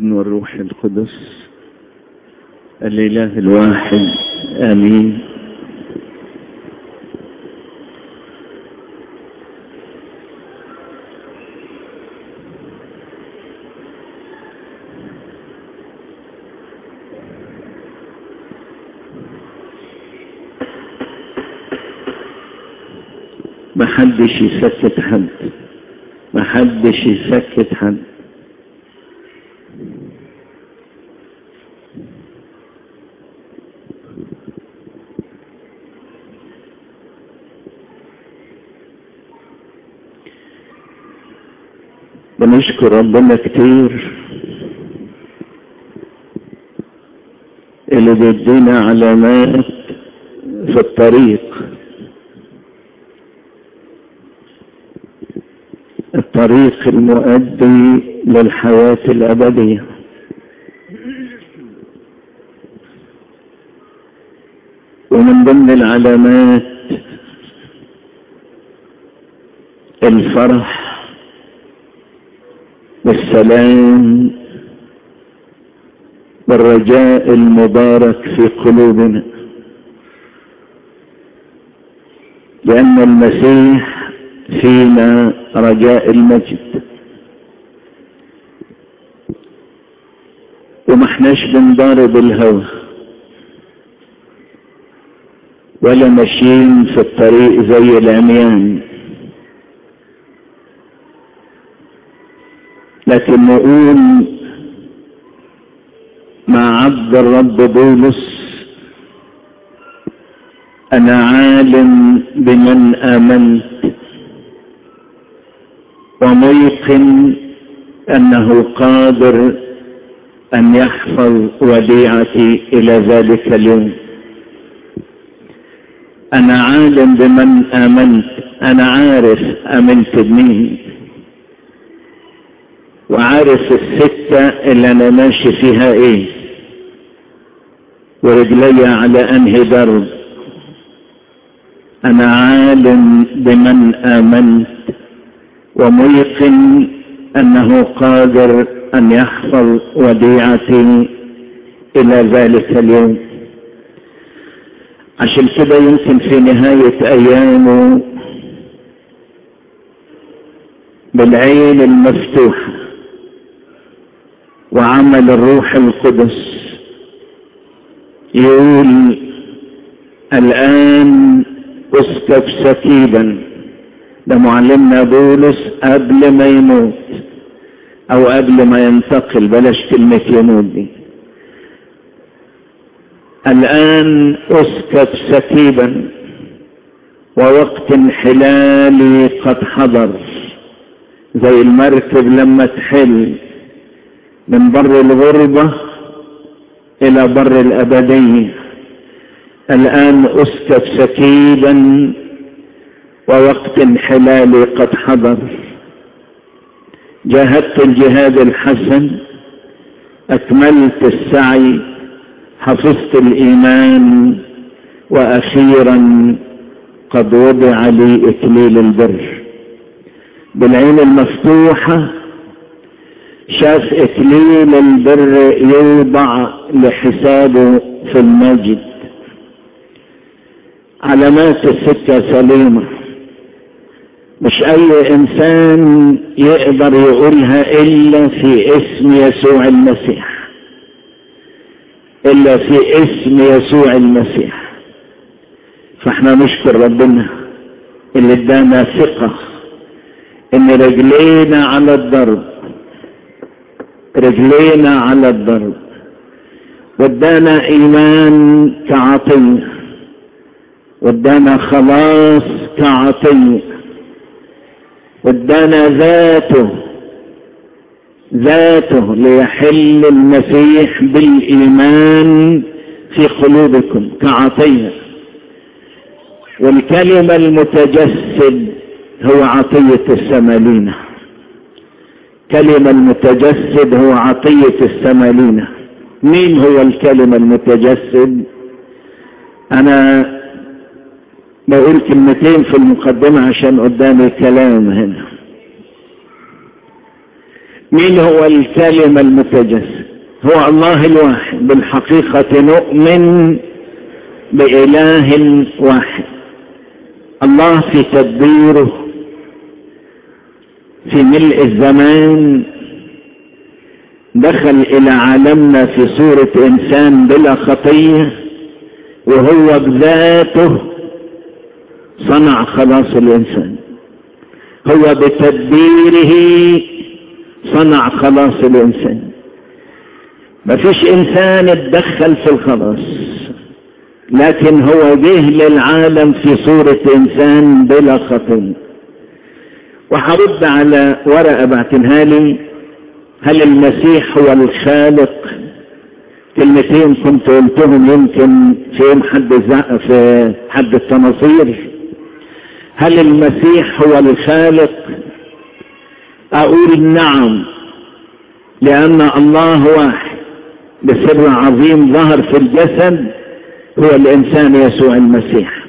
والابن والروح القدس الإله الواحد آمين محدش يسكت حد محدش يسكت حد بنشكر ربنا كتير اللي بيدينا علامات في الطريق الطريق المؤدي للحياة الأبدية ومن ضمن العلامات الفرح والسلام والرجاء المبارك في قلوبنا لأن المسيح فينا رجاء المجد وما احناش بنضارب الهوى ولا ماشيين في الطريق زي العميان لكن نقول مع عبد الرب بولس انا عالم بمن امنت وميقن انه قادر ان يحفظ وديعتي الى ذلك اليوم انا عالم بمن امنت انا عارف امنت بمين وعارف السكة اللي انا ماشي فيها ايه ورجلي على انهي درب انا عالم بمن امنت وميقن انه قادر ان يحفظ وديعتي الى ذلك اليوم عشان كده يمكن في نهاية ايامه بالعين المفتوحة وعمل الروح القدس يقول الآن أسكب سكيبا ده معلمنا بولس قبل ما يموت أو قبل ما ينتقل بلاش كلمة يموت دي الآن أسكب سكيبا ووقت انحلالي قد حضر زي المركب لما تحل من بر الغربة إلى بر الأبدية الآن أسكب سكيبا ووقت انحلالي قد حضر جاهدت الجهاد الحسن أكملت السعي حفظت الإيمان وأخيرا قد وضع لي إكليل البر بالعين المفتوحة شاف إكليل البر يوضع لحسابه في المجد علامات السكة سليمة مش أي إنسان يقدر يقولها إلا في اسم يسوع المسيح إلا في اسم يسوع المسيح فاحنا نشكر ربنا اللي ادانا ثقة ان رجلينا على الضرب رجلينا على الضرب وادانا ايمان كعطية وادانا خلاص كعطية وادانا ذاته ذاته ليحل المسيح بالايمان في قلوبكم كعطيه والكلمة المتجسد هو عطية السمالينة كلمة المتجسد هو عطية السمالينة مين هو الكلمة المتجسد انا بقول كلمتين في المقدمة عشان قدامي كلام هنا مين هو الكلمة المتجسد هو الله الواحد بالحقيقة نؤمن بإله واحد الله في تدبيره في ملء الزمان دخل إلى عالمنا في صورة إنسان بلا خطية وهو بذاته صنع خلاص الإنسان هو بتدبيره صنع خلاص الإنسان ما فيش إنسان اتدخل في الخلاص لكن هو جه للعالم في صورة إنسان بلا خطية وحرد على ورقة بعتنها لي هل المسيح هو الخالق كلمتين كنت قلتهم يمكن في يوم حد الزق في حد التناصير هل المسيح هو الخالق اقول نعم لان الله واحد بسر عظيم ظهر في الجسد هو الانسان يسوع المسيح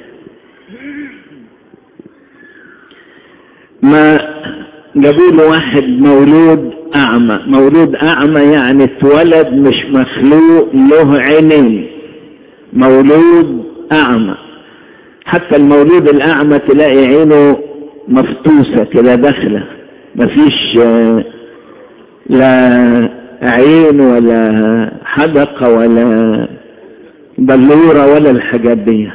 ما جابوا له واحد مولود اعمى مولود اعمى يعني اتولد مش مخلوق له عينين مولود اعمى حتى المولود الاعمى تلاقي عينه مفتوسة كده داخلة مفيش لا عين ولا حدقة ولا بلورة ولا الحاجات دي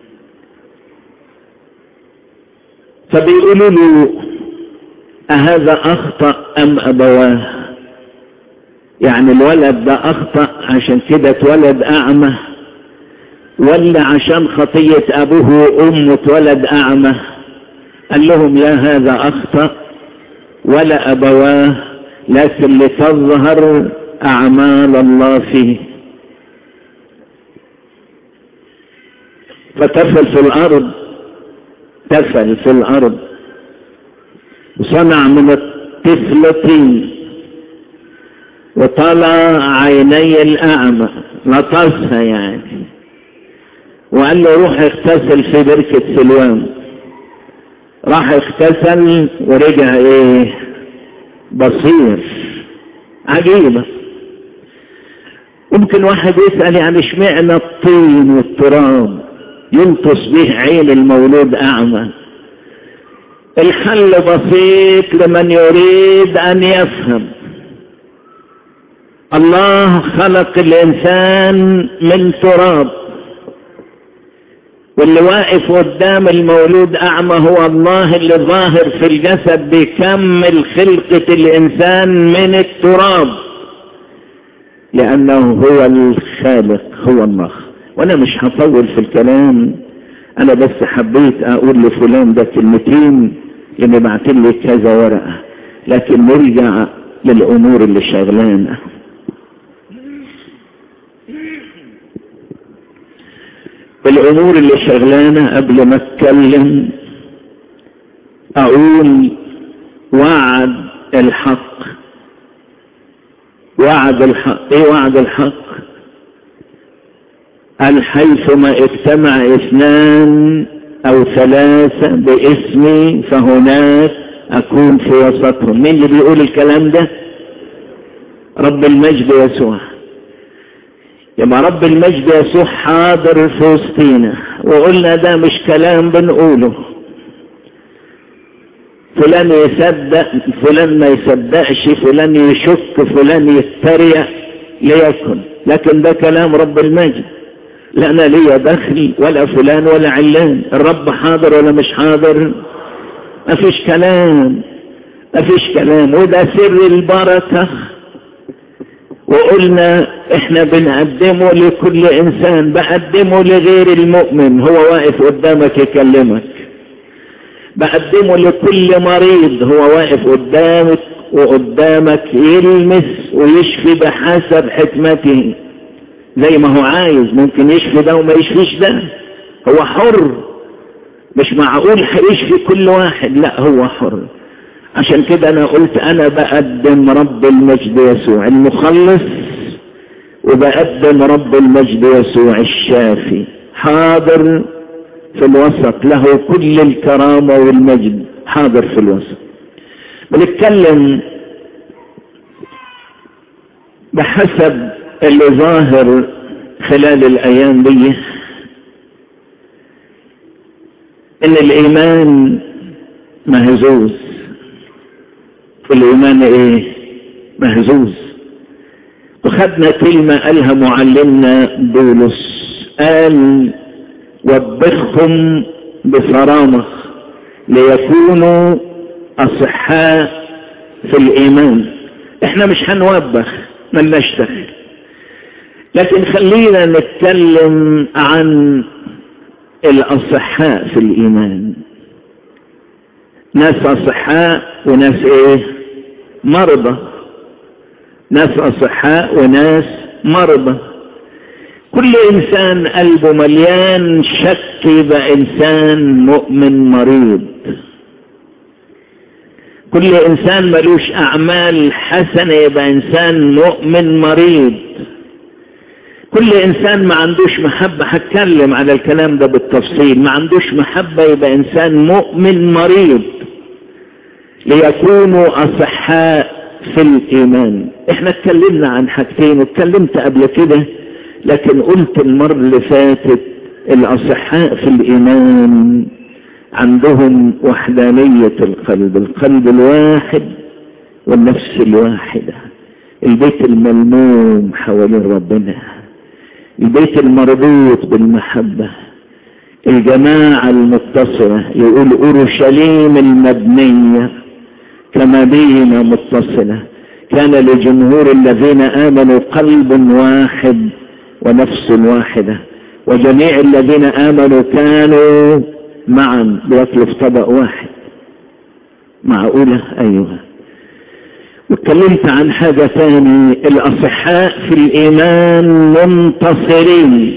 فبيقولوا له أهذا أخطأ أم أبواه يعني الولد ده أخطأ عشان كده اتولد أعمى ولا عشان خطية أبوه وأمه اتولد أعمى قال لهم لا هذا أخطأ ولا أبواه لكن لتظهر أعمال الله فيه فتفل في الأرض تفل في الأرض وصنع من الطفل طين وطلع عيني الأعمى لطسها يعني وقال له روح اغتسل في بركة سلوان راح اغتسل ورجع ايه بصير عجيبة ممكن واحد يسأل يعني اشمعنى الطين والتراب ينقص به عين المولود أعمى الحل بسيط لمن يريد أن يفهم الله خلق الإنسان من تراب واللي واقف قدام المولود أعمى هو الله اللي ظاهر في الجسد بيكمل خلقة الإنسان من التراب لأنه هو الخالق هو الله وأنا مش هطول في الكلام أنا بس حبيت أقول لفلان ده كلمتين لأني بعت لي كذا ورقة لكن نرجع للأمور اللي شغلانا الأمور اللي شغلانا قبل ما أتكلم أقول وعد الحق وعد الحق إيه وعد الحق قال حيثما اجتمع اثنان او ثلاثة باسمي فهناك اكون في وسطهم مين اللي بيقول الكلام ده رب المجد يسوع يبقى رب المجد يسوع حاضر في وسطينا وقلنا ده مش كلام بنقوله فلان يصدق فلان ما يصدقش فلان يشك فلان يتريق ليكن لكن ده كلام رب المجد لا انا ليا دخل ولا فلان ولا علان الرب حاضر ولا مش حاضر ما فيش كلام ما فيش كلام وده سر البركة وقلنا احنا بنقدمه لكل انسان بقدمه لغير المؤمن هو واقف قدامك يكلمك بقدمه لكل مريض هو واقف قدامك وقدامك يلمس ويشفي بحسب حكمته زي ما هو عايز ممكن يشفي ده وما يشفيش ده هو حر مش معقول هيشفي كل واحد لا هو حر عشان كده انا قلت انا بقدم رب المجد يسوع المخلص وبقدم رب المجد يسوع الشافي حاضر في الوسط له كل الكرامة والمجد حاضر في الوسط بنتكلم بحسب اللي ظاهر خلال الايام دي ان الايمان مهزوز الايمان ايه مهزوز وخدنا كلمة قالها معلمنا بولس قال وبخهم بصرامة ليكونوا اصحاء في الايمان احنا مش هنوبخ ملناش دخل لكن خلينا نتكلم عن الاصحاء في الايمان ناس اصحاء وناس ايه مرضى ناس اصحاء وناس مرضى كل انسان قلبه مليان شك يبقى انسان مؤمن مريض كل انسان ملوش اعمال حسنه يبقى انسان مؤمن مريض كل انسان ما عندوش محبه هتكلم على الكلام ده بالتفصيل ما عندوش محبه يبقى انسان مؤمن مريض ليكونوا اصحاء في الايمان احنا اتكلمنا عن حاجتين واتكلمت قبل كده لكن قلت المره اللي فاتت الاصحاء في الايمان عندهم وحدانية القلب القلب الواحد والنفس الواحدة البيت الملموم حوالين ربنا البيت المربوط بالمحبة الجماعة المتصلة يقول أورشليم المبنية كمدينة متصلة كان لجمهور الذين آمنوا قلب واحد ونفس واحدة وجميع الذين آمنوا كانوا معا بياكلوا في طبق واحد معقولة أيوة واتكلمت عن حاجة ثاني الأصحاء في الإيمان منتصرين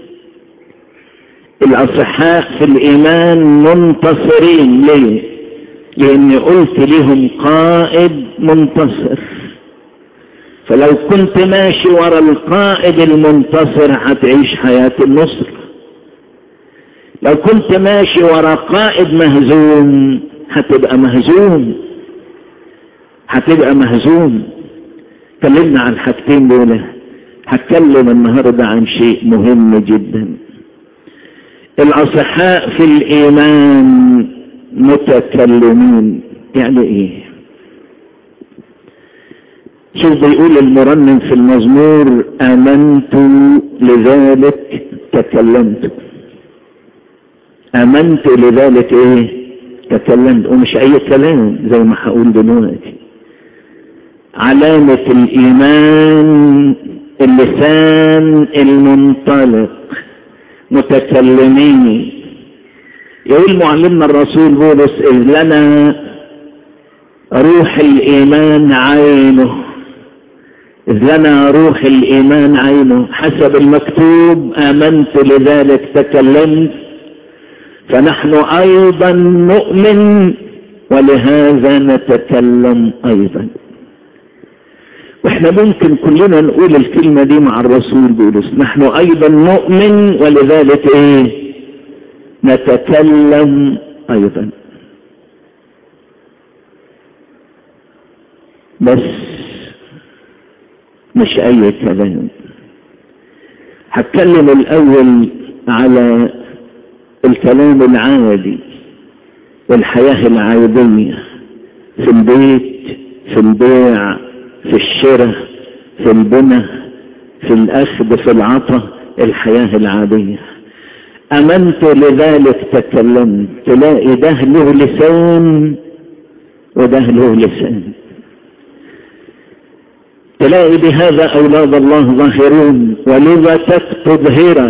الأصحاء في الإيمان منتصرين ليه؟ لأني قلت لهم قائد منتصر فلو كنت ماشي ورا القائد المنتصر هتعيش حياة النصر لو كنت ماشي ورا قائد مهزوم هتبقى مهزوم هتبقى مهزوم اتكلمنا عن حاجتين دول هتكلم النهارده عن شيء مهم جدا الاصحاء في الايمان متكلمين يعني ايه شوف بيقول المرنم في المزمور امنت لذلك تكلمت امنت لذلك ايه تكلمت ومش اي كلام زي ما هقول دلوقتي علامة الايمان اللسان المنطلق متكلمين يقول معلمنا الرسول بولس إذ لنا روح الإيمان عينه إذ لنا روح الإيمان عينه حسب المكتوب آمنت لذلك تكلمت فنحن أيضا نؤمن ولهذا نتكلم أيضا واحنا ممكن كلنا نقول الكلمة دي مع الرسول بولس نحن أيضا نؤمن ولذلك إيه نتكلم أيضا بس مش أي كلام هتكلم الأول على الكلام العادي والحياة العادية في البيت في البيع في الشراء في البنى في الأخذ في العطاء الحياة العادية أمنت لذلك تكلمت تلاقي ده له لسان وده له لسان تلاقي بهذا أولاد الله ظاهرون ولغتك تظهرك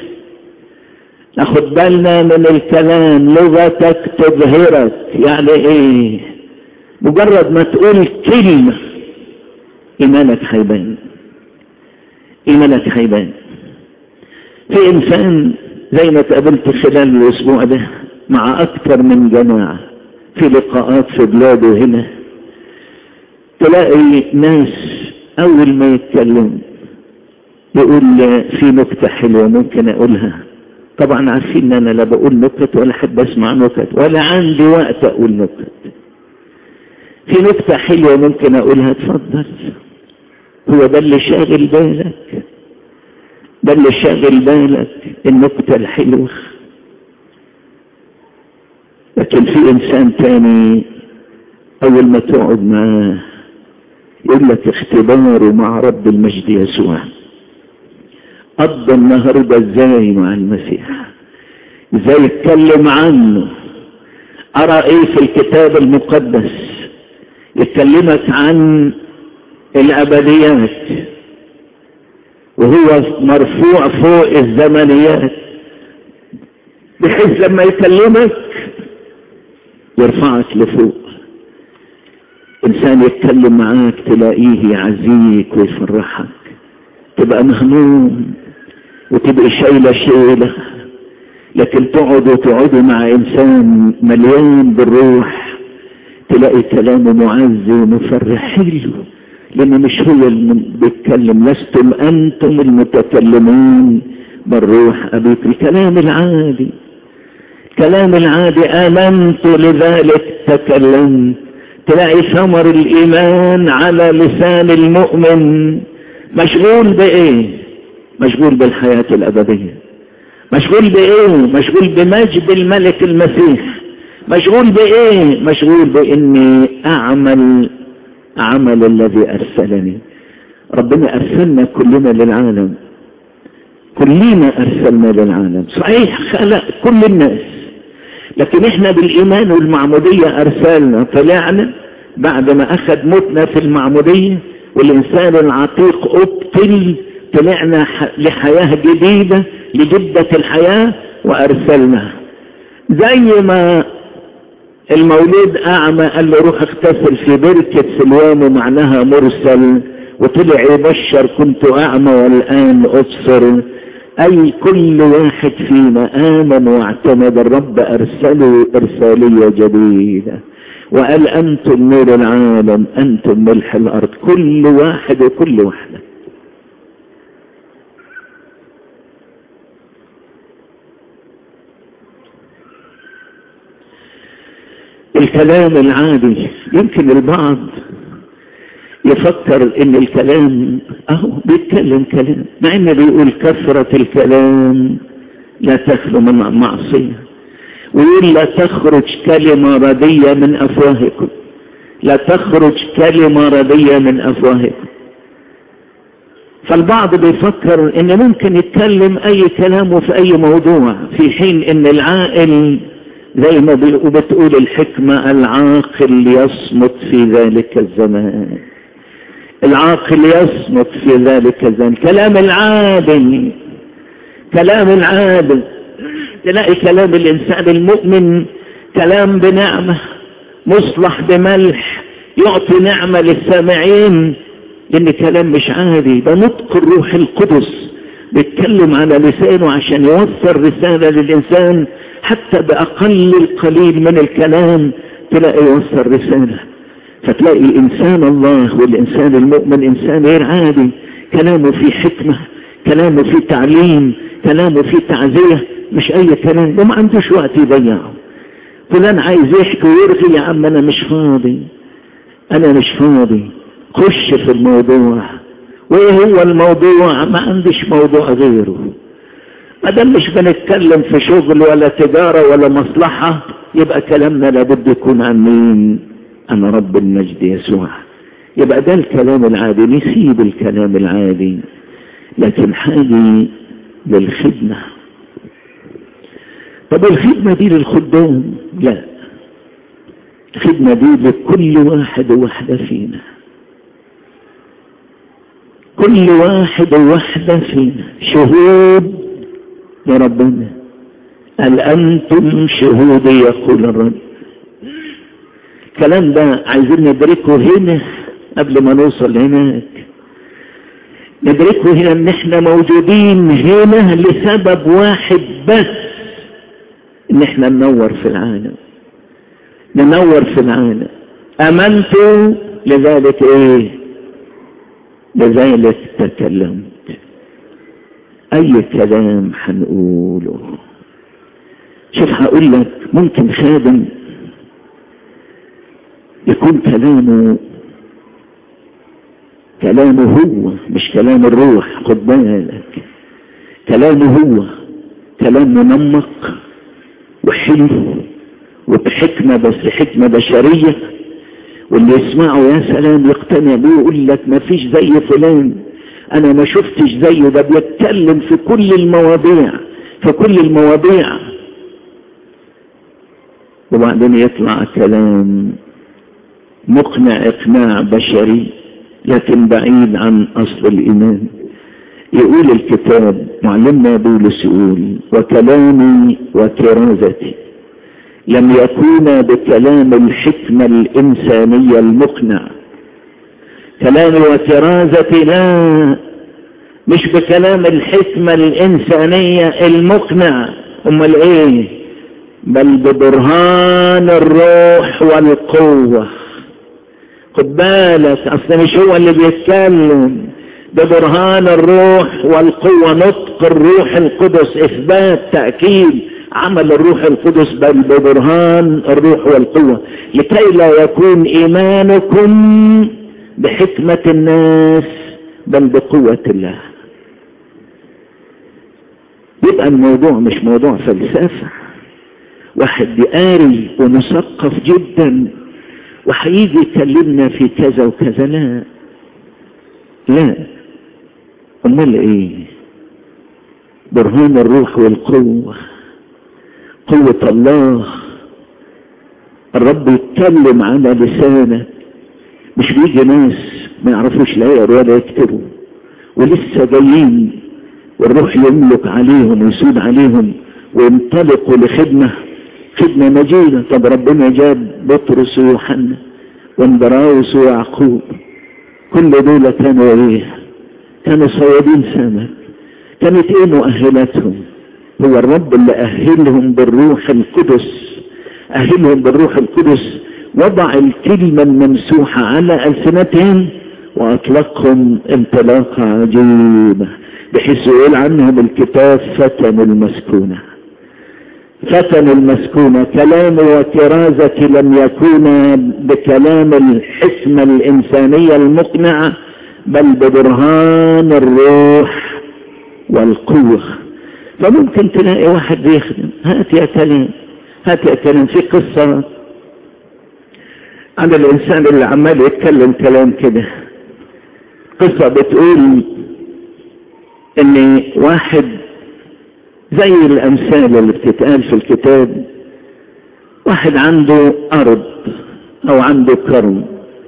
ناخد بالنا من الكلام لغتك تظهرك يعني ايه مجرد ما تقول كلمة ايمانك هيبان ايمانك هيبان في انسان زي ما تقابلت خلال الاسبوع ده مع اكثر من جماعة في لقاءات في بلاده هنا تلاقي ناس اول ما يتكلم يقول في نكتة حلوة ممكن اقولها طبعا عارفين ان انا لا بقول نكت ولا احب اسمع نكت ولا عندي وقت اقول نكت في نكتة حلوة ممكن اقولها اتفضل هو ده اللي شاغل بالك ده اللي شاغل بالك النكتة الحلوة لكن في انسان تاني اول ما تقعد معاه يقول لك اختباره مع رب المجد يسوع قضى النهارده ازاي مع المسيح ازاي يتكلم عنه ارى ايه في الكتاب المقدس يكلمك عن الابديات وهو مرفوع فوق الزمنيات بحيث لما يكلمك يرفعك لفوق انسان يتكلم معاك تلاقيه يعزيك ويفرحك تبقى مهموم وتبقى شايله شيله لكن تقعد وتقعدي مع انسان مليان بالروح تلاقي كلامه معزي ومفرح حلو لانه مش هو اللي بيتكلم لستم انتم المتكلمون بالروح ابيك الكلام العادي كلام العادي امنت لذلك تكلمت تلاقي ثمر الايمان على لسان المؤمن مشغول بايه مشغول بالحياة الابدية مشغول بايه مشغول بمجد الملك المسيح مشغول بايه مشغول باني اعمل عمل الذي ارسلني ربنا ارسلنا كلنا للعالم كلنا ارسلنا للعالم صحيح خلق كل الناس لكن احنا بالايمان والمعمودية ارسلنا طلعنا بعد ما اخذ موتنا في المعمودية والانسان العتيق ابطل طلعنا لحياة جديدة لجدة الحياة وارسلنا زي ما المولود اعمى قال له روح اغتسل في بركة سلوان معناها مرسل وطلع يبشر كنت اعمى والان ابصر اي كل واحد فينا امن واعتمد الرب ارسله ارسالية جديدة وقال انتم نور العالم انتم ملح الارض كل واحد وكل واحدة الكلام العادي يمكن البعض يفكر ان الكلام اهو بيتكلم كلام مع انه بيقول كثرة الكلام لا تخلو من معصية ويقول لا تخرج كلمة ردية من افواهكم لا تخرج كلمة ردية من افواهكم فالبعض بيفكر ان ممكن يتكلم اي كلام في اي موضوع في حين ان العاقل زي ما بتقول الحكمة العاقل يصمت في ذلك الزمان العاقل يصمت في ذلك الزمان كلام العادل كلام العادل تلاقي كلام الإنسان المؤمن كلام بنعمة مصلح بملح يعطي نعمة للسامعين إن كلام مش عادي ده نطق الروح القدس بيتكلم على لسانه عشان يوصل رسالة للإنسان حتى بأقل القليل من الكلام تلاقي يوصل رسالة فتلاقي إنسان الله والإنسان المؤمن إنسان غير عادي كلامه فيه حكمة كلامه فيه تعليم كلامه فيه تعزية مش أي كلام وما عندوش وقت يضيعه فلان عايز يحكي ويرغي يا عم أنا مش فاضي أنا مش فاضي خش في الموضوع وإيه هو الموضوع ما عندش موضوع غيره ما دام مش بنتكلم في شغل ولا تجارة ولا مصلحة يبقى كلامنا لابد يكون عن مين عن رب المجد يسوع يبقى ده الكلام العادي نسيب الكلام العادي لكن حاجة للخدمة طب الخدمة دي للخدام لا الخدمة دي لكل واحد وواحدة فينا كل واحد وواحدة فينا شهود لربنا قال أنتم شهودي يقول الرب الكلام ده عايزين ندركه هنا قبل ما نوصل هناك ندركه هنا ان احنا موجودين هنا لسبب واحد بس ان احنا ننور في العالم ننور في العالم امنت لذلك ايه لذلك تكلمت اي كلام هنقوله شوف هقول لك ممكن خادم يكون كلامه كلامه هو مش كلام الروح خد بالك كلامه هو كلام منمق وحلو وبحكمة بس حكمة بشرية واللي يسمعه يا سلام يقتنع بيه ويقول لك ما فيش زي فلان انا ما شفتش زيه ده بيتكلم في كل المواضيع في كل المواضيع وبعدين يطلع كلام مقنع اقناع بشري لكن بعيد عن اصل الايمان يقول الكتاب معلمنا بولس يقول وكلامي وكرازتي لم يكونا بكلام الحكمة الإنسانية المقنع كلامي وكرازتي لا مش بكلام الحكمة الإنسانية المقنع أمال إيه بل ببرهان الروح والقوة خد بالك أصل مش هو اللي بيتكلم ببرهان الروح والقوة نطق الروح القدس إثبات تأكيد عمل الروح القدس بل ببرهان الروح والقوة لكي لا يكون إيمانكم بحكمة الناس بل بقوة الله يبقى الموضوع مش موضوع فلسفة واحد قاري ومثقف جدا وهيجي يكلمنا في كذا وكذا لا لا امال ايه برهان الروح والقوة قوة الله الرب يتكلم على لسانك مش بيجي ناس ما يعرفوش لا يقروا ولا يكتبوا ولسه جايين والروح يملك عليهم ويسود عليهم وينطلقوا لخدمة خدمة مجيدة طب ربنا جاب بطرس ويوحنا واندراوس ويعقوب كل دول كانوا ايه كانوا صيادين سمك كانت ايه مؤهلاتهم هو الرب اللي اهلهم بالروح القدس اهلهم بالروح القدس وضع الكلمة الممسوحة على ألسنتهم وأطلقهم انطلاقة عجيبة بحيث يقول عنهم الكتاب فتن المسكونة فتن المسكونة كلام وكرازة لم يكون بكلام الحكمة الإنسانية المقنعة بل ببرهان الروح والقوة فممكن تلاقي واحد بيخدم هات يا كلام هات يا كلام في قصة عن الإنسان اللي عمال يتكلم كلام كده قصة بتقول ان واحد زي الامثال اللي بتتقال في الكتاب واحد عنده ارض او عنده كرم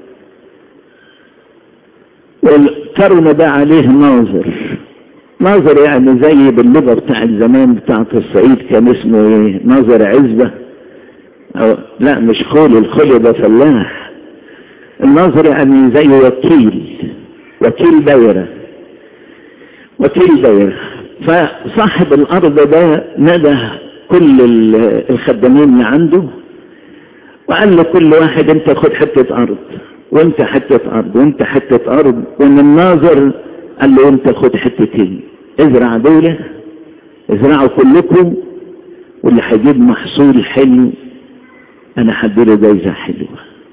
والكرم ده عليه ناظر ناظر يعني زي باللغة بتاعت زمان بتاعت الصعيد كان اسمه ايه ناظر عزبة أو لا مش خول الخول ده فلاح الناظر يعني زي وكيل وكيل دايرة وكيل دايرة فصاحب الارض ده ندى كل الخدامين اللي عنده وقال لكل واحد انت خد حتة ارض وانت حتة ارض وانت حتة ارض وان الناظر قال له انت خد حتتين ازرع دولة ازرعوا كلكم واللي هيجيب محصول حلو انا هديله جايزة حلوة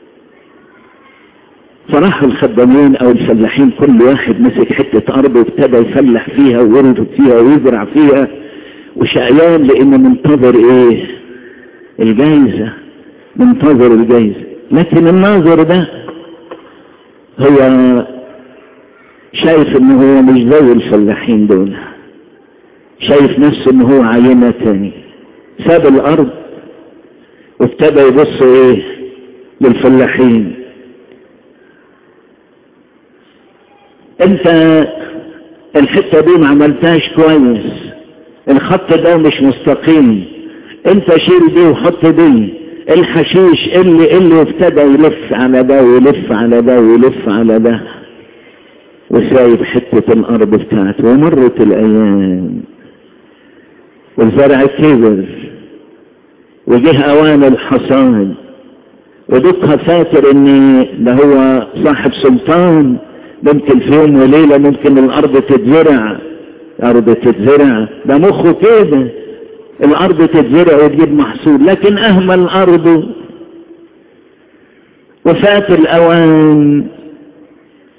فراحوا الخدامين او الفلاحين كل واحد مسك حتة ارض وابتدى يفلح فيها ويربط فيها ويزرع فيها وشقيان لانه منتظر ايه الجايزة منتظر الجايزة لكن الناظر ده هو شايف ان هو مش زي الفلاحين دول شايف نفسه ان هو عينة تاني ساب الارض وابتدى يبص ايه للفلاحين انت الحتة دي ما عملتهاش كويس الخط ده مش مستقيم انت شيل دي وحط دي الحشيش اللي اللي ابتدى يلف على ده ويلف على ده ويلف على ده وسايب حتة الارض بتاعته ومرت الايام والزرع كبر وجه اوان الحصاد ودكها فاكر ان ده هو صاحب سلطان ممكن في يوم وليلة ممكن الارض تتزرع الارض تتزرع ده مخه كده الارض تتزرع وتجيب محصول لكن اهمل الارض وفات الاوان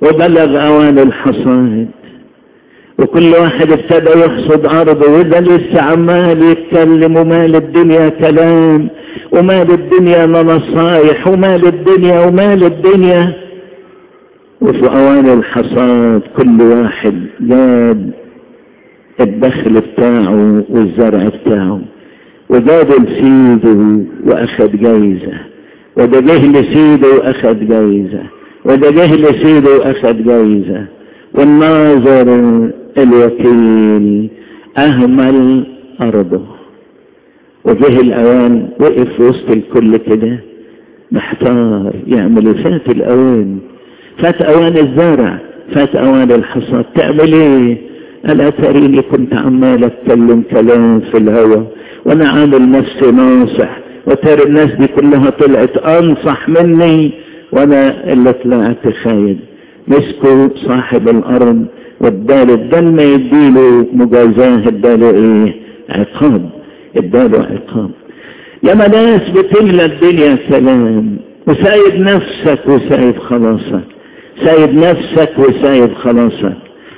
وبلغ اوان الحصاد وكل واحد ابتدى يحصد ارضه وده لسه عمال يتكلم ومال الدنيا كلام ومال الدنيا نصايح ومال الدنيا ومال الدنيا وفي اوان الحصاد كل واحد جاب الدخل بتاعه والزرع بتاعه وجاب لسيده واخد جايزة وده جه لسيده واخد جايزة وده جه لسيده واخد جايزة والناظر الوكيل اهمل ارضه وجه الاوان وقف في وسط الكل كده محتار يعمل فات الاوان فات اوان الزرع فات اوان الحصاد تعمل ايه الا تريني كنت عمال اتكلم كلام في الهوى وانا عامل نفسي ناصح وترى الناس دي كلها طلعت انصح مني وانا اللي طلعت خايب مسكوا صاحب الارض واداله بدل ما يديله مجازاه اداله ايه عقاب اداله عقاب لما ناس بتملى الدنيا كلام وسايب نفسك وسايب خلاصك سايب نفسك وسايب خلاصك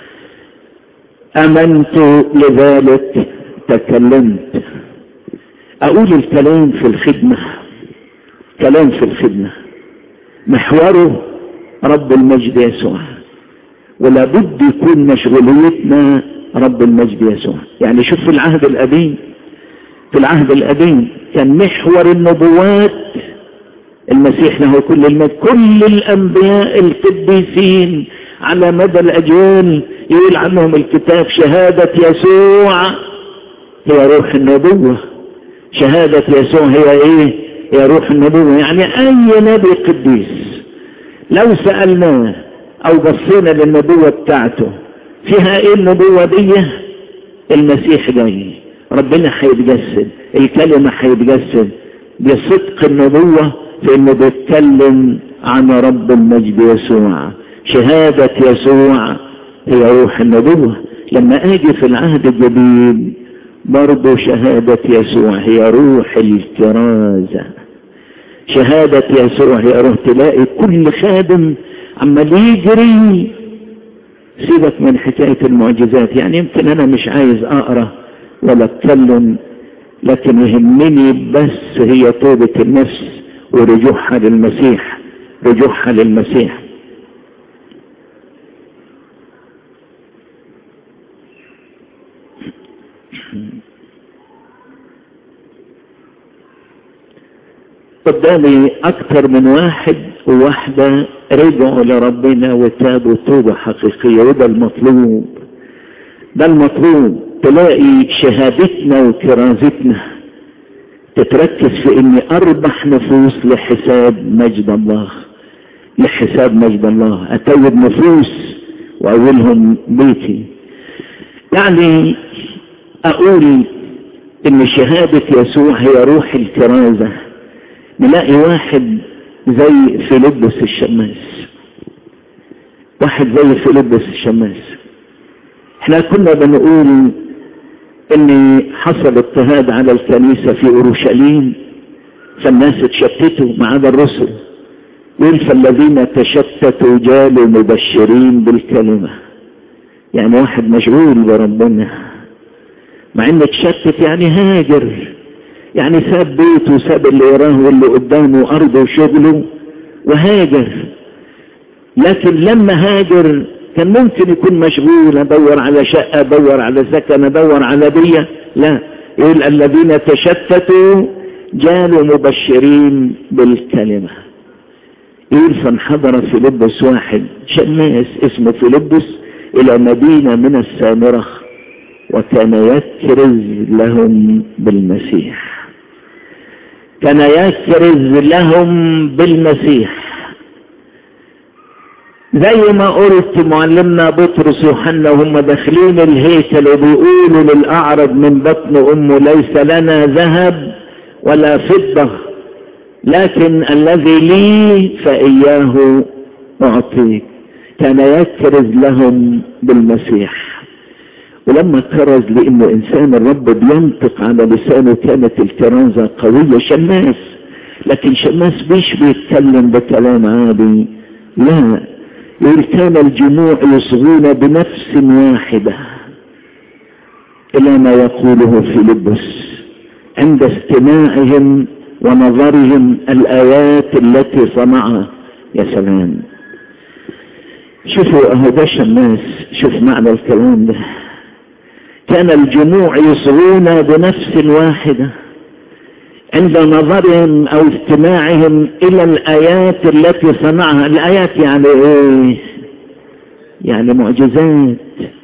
امنت لذلك تكلمت اقول الكلام في الخدمة كلام في الخدمة محوره رب المجد يسوع ولا بد يكون مشغوليتنا رب المجد يسوع يعني شوف في العهد القديم في العهد القديم كان محور النبوات المسيح له كل المجد كل الانبياء القديسين على مدى الاجيال يقول عنهم الكتاب شهادة يسوع هي روح النبوة شهادة يسوع هي ايه هي روح النبوة يعني اي نبي قديس لو سألناه او بصينا للنبوة بتاعته فيها ايه النبوة دي المسيح جاي ربنا هيتجسد الكلمة هيتجسد بصدق النبوة في انه بيتكلم عن رب المجد يسوع شهادة يسوع هي روح النبوة لما اجي في العهد الجديد برضو شهادة يسوع هي روح الكرازة شهادة يسوع هي روح تلاقي كل خادم عمال يجري سيبك من حكاية المعجزات يعني يمكن انا مش عايز اقرا ولا اتكلم لكن يهمني بس هي توبة النفس ورجوعها للمسيح رجوعها للمسيح قدامي اكتر من واحد وواحدة رجعوا لربنا وتابوا توبة حقيقية وده المطلوب ده المطلوب تلاقي شهادتنا وكرازتنا تتركز في اني اربح نفوس لحساب مجد الله لحساب مجد الله اتوب نفوس واولهم بيتي يعني اقول ان شهادة يسوع هي روح الكرازة نلاقي واحد زي فيلبس الشماس واحد زي فيلبس الشماس احنا كنا بنقول ان حصل اضطهاد على الكنيسة في اورشليم فالناس اتشتتوا ما عدا الرسل يقول فالذين تشتتوا جالوا مبشرين بالكلمة يعني واحد مشغول بربنا مع انه اتشتت يعني هاجر يعني ساب بيته وساب اللي وراه واللي قدامه ارضه وشغله وهاجر لكن لما هاجر كان ممكن يكون مشغول ادور على شقة ادور على سكن ادور على بية لا يقول الذين تشتتوا جالوا مبشرين بالكلمة يقول فانحضر فيلبس واحد شماس اسمه فيلبس الى مدينة من السامرة وكان يكرز لهم بالمسيح كان يكرز لهم بالمسيح زي ما قلت معلمنا بطرس وحنا وهم داخلين الهيكل وبيقولوا للأعرج من بطن أمه ليس لنا ذهب ولا فضة لكن الذي لي فإياه أعطيك كان يكرز لهم بالمسيح ولما كرز لانه انسان الرب بينطق على لسانه كانت الكرازة قوية شماس لكن شماس مش بيتكلم بكلام عادي لا يقول كان الجموع يصغون بنفس واحدة إلى ما يقوله فيلبس عند استماعهم ونظرهم الآيات التي صنعها يا سلام شوفوا اهو ده شماس شوف معنى الكلام ده كان الجموع يصغون بنفس واحدة عند نظرهم او استماعهم الى الايات التي صنعها الايات يعني ايه يعني معجزات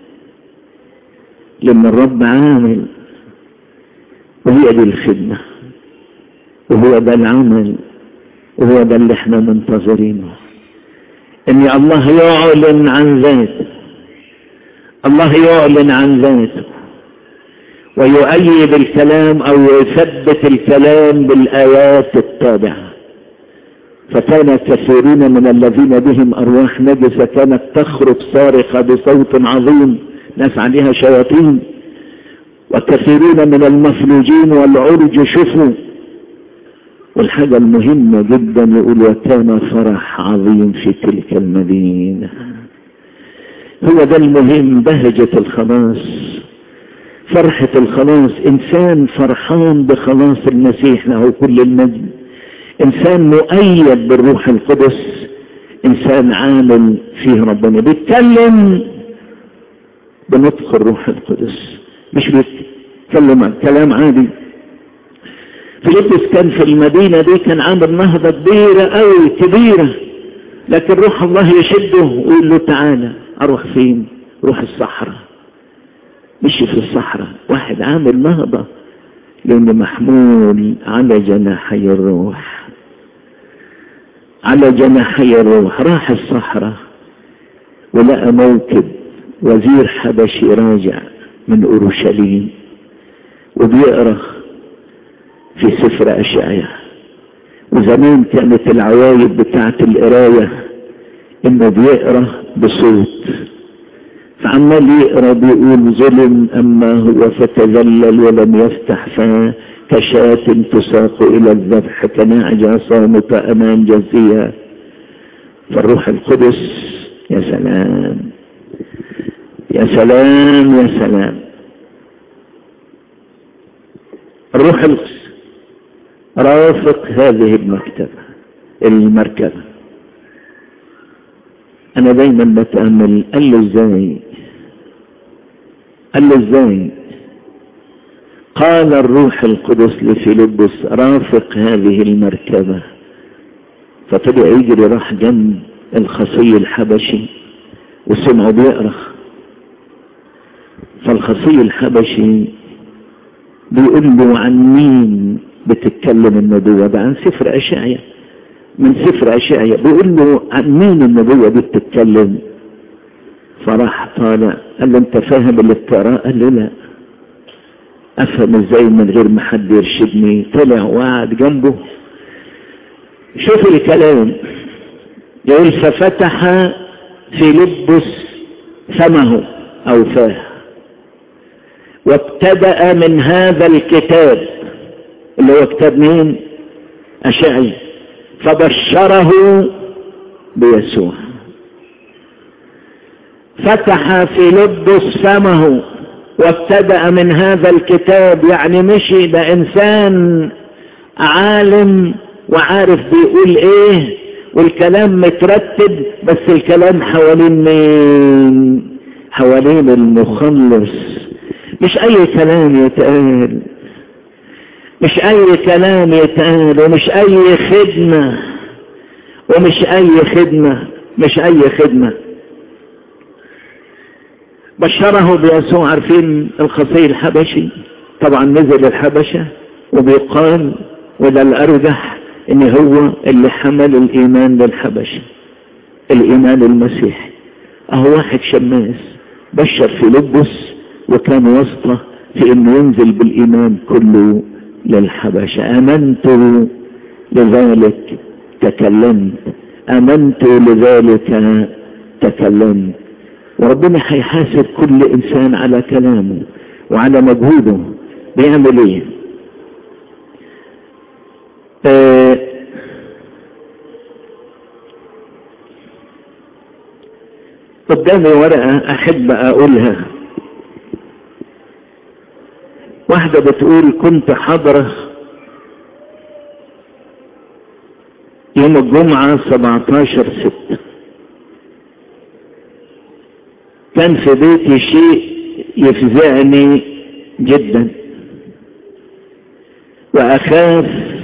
لما الرب عامل وهي دي الخدمة وهو ده العمل وهو ده اللي احنا منتظرينه ان الله يعلن عن ذاته الله يعلن عن ذاته ويؤيد الكلام او يثبت الكلام بالايات التابعه فكان كثيرون من الذين بهم ارواح نجسه كانت تخرج صارخه بصوت عظيم ناس عليها شياطين وكثيرون من المفلوجين والعرج شفوا والحاجة المهمة جدا يقول وكان فرح عظيم في تلك المدينة هو ده المهم بهجة الخلاص فرحة الخلاص إنسان فرحان بخلاص المسيح له كل المجد إنسان مؤيد بالروح القدس إنسان عامل فيه ربنا بيتكلم بنطق الروح القدس مش بيتكلم كلام عادي فيلبس كان في المدينة دي كان عامل نهضة كبيرة قوي كبيرة لكن روح الله يشده ويقول له تعالى اروح فين روح الصحراء مشي في الصحراء واحد عامل نهضة لانه محمول على جناحي الروح على جناحي الروح راح الصحراء ولقى موكب وزير حبشي راجع من اورشليم وبيقرأ في سفر أشعيا وزمان كانت العوايد بتاعت القراية انه بيقرا بصوت فعمال يقرا بيقول ظلم اما هو فتذلل ولم يفتح فاه كشاة تساق الى الذبح كناعجة صامتة امام جزية فالروح القدس يا سلام يا سلام يا سلام الروح القدس رافق هذه المكتبة المركبة انا دايما بتأمل قال له ازاي قال له ازاي قال الروح القدس لفيلبس رافق هذه المركبة فطلع يجري راح جنب الخصي الحبشي وسمعه بيقرا فالخصي الحبشي بيقول له عن مين بتتكلم النبوة ده عن سفر أشعيا من سفر أشعيا بيقول له عن مين النبوة دي بتتكلم فراح طالع قال له انت فاهم اللي بتقراه قال له لا افهم ازاي من غير ما حد يرشدني طلع وقعد جنبه شوف الكلام يقول ففتح في لبس فمه او فاه وابتدأ من هذا الكتاب اللي هو كتاب مين أشعي فبشره بيسوع فتح في لبس فمه وابتدأ من هذا الكتاب يعني مشي ده إنسان عالم وعارف بيقول ايه والكلام مترتب بس الكلام حوالين مين حوالين المخلص مش اي كلام يتقال مش اي كلام يتقال ومش اي خدمة ومش اي خدمة مش اي خدمة بشره بيسوع عارفين الخصي الحبشي طبعا نزل الحبشة وبيقال وده الارجح ان هو اللي حمل الايمان للحبشة الايمان المسيحي اهو واحد شماس بشر في لبس وكان وسطه في انه ينزل بالايمان كله للحبشة امنت لذلك تكلمت امنت لذلك تكلمت وربنا هيحاسب كل انسان على كلامه وعلى مجهوده بيعمل ايه آه قدامي ورقة أحب أقولها واحدة بتقول كنت حاضرة يوم الجمعة 17 ستة كان في بيتي شيء يفزعني جدا وأخاف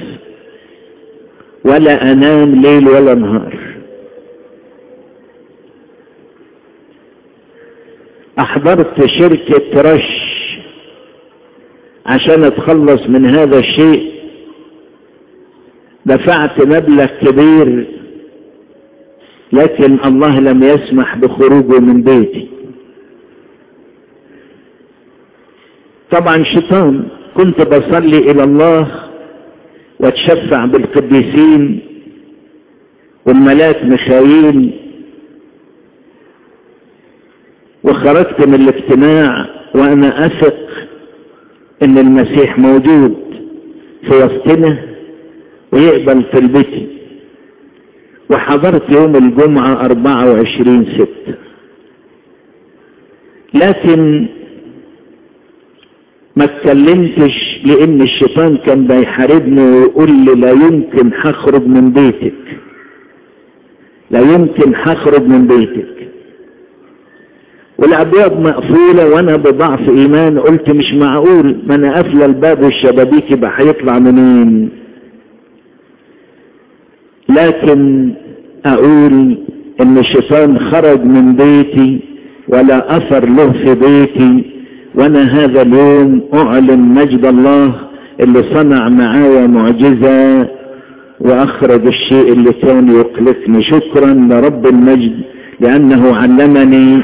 ولا أنام ليل ولا نهار أحضرت شركة رش عشان أتخلص من هذا الشيء دفعت مبلغ كبير لكن الله لم يسمح بخروجه من بيتي طبعا شيطان كنت بصلي الى الله واتشفع بالقديسين والملاك ميخائيل وخرجت من الاجتماع وانا اثق ان المسيح موجود في وسطنا ويقبل طلبتي وحضرت يوم الجمعة أربعة وعشرين ستة لكن ما اتكلمتش لان الشيطان كان بيحاربني ويقول لي لا يمكن هخرج من بيتك لا يمكن هخرج من بيتك والابواب مقفوله وانا بضعف ايمان قلت مش معقول ما انا قافله الباب والشبابيك يبقى هيطلع منين لكن اقول ان الشيطان خرج من بيتي ولا اثر له في بيتي وانا هذا اليوم اعلن مجد الله اللي صنع معايا معجزة واخرج الشيء اللي كان يقلقني شكرا لرب المجد لانه علمني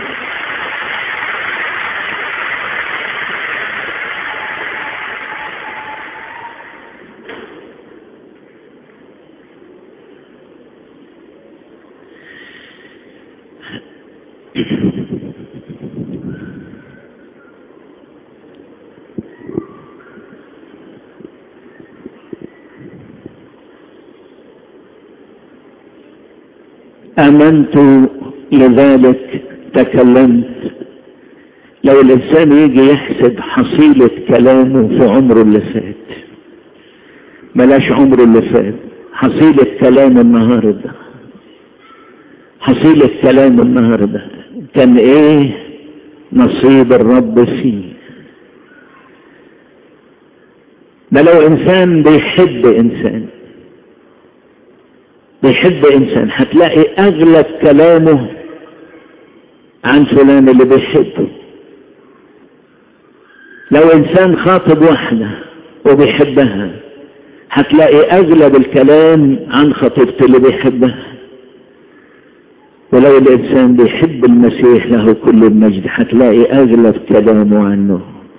امنت لذلك تكلمت لو الانسان يجي يحسب حصيلة كلامه في عمره اللي فات بلاش عمره اللي فات حصيلة كلام النهاردة حصيلة كلام النهاردة كان ايه نصيب الرب فيه ده لو انسان بيحب انسان بيحب انسان هتلاقي اغلب كلامه عن فلان اللي بيحبه لو انسان خاطب واحدة وبيحبها هتلاقي اغلب الكلام عن خطيبته اللي بيحبها ولو الانسان بيحب المسيح له كل المجد هتلاقي اغلب كلامه عنه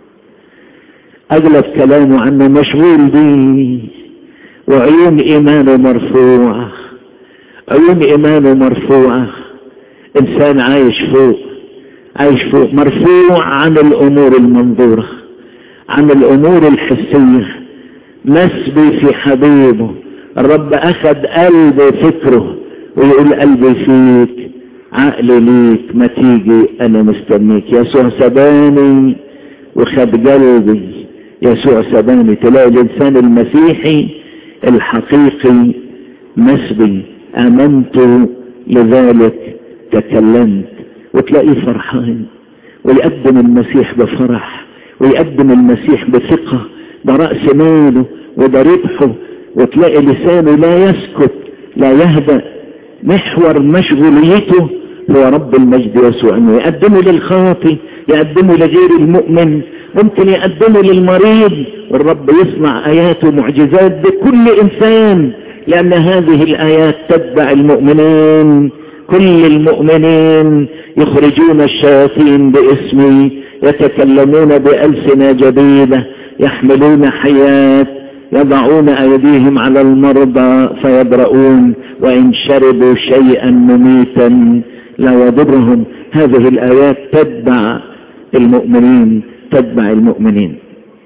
اغلب كلامه عنه مشغول بيه وعيون ايمانه مرفوعه عيون ايمانه مرفوعة انسان عايش فوق عايش فوق مرفوع عن الامور المنظورة عن الامور الحسية مسبي في حبيبه الرب اخذ قلبه فكره ويقول قلبي فيك عقلي ليك ما تيجي انا مستنيك يسوع سباني وخد قلبي يسوع سباني تلاقي الانسان المسيحي الحقيقي مسبي امنت لذلك تكلمت وتلاقيه فرحان ويقدم المسيح بفرح ويقدم المسيح بثقة ده رأس ماله وده ربحه وتلاقي لسانه لا يسكت لا يهدأ محور مشغوليته هو رب المجد يسوع انه يقدمه للخاطي يقدمه لغير المؤمن ممكن يقدمه للمريض والرب يصنع ايات ومعجزات بكل انسان لأن هذه الآيات تتبع المؤمنين كل المؤمنين يخرجون الشياطين باسمي يتكلمون بألسنة جديدة يحملون حياة يضعون أيديهم على المرضى فيبرؤون وإن شربوا شيئا مميتا لا يضرهم هذه الآيات تتبع المؤمنين تتبع المؤمنين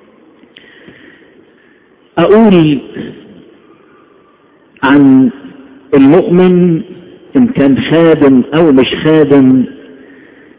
أقول عن المؤمن ان كان خادم او مش خادم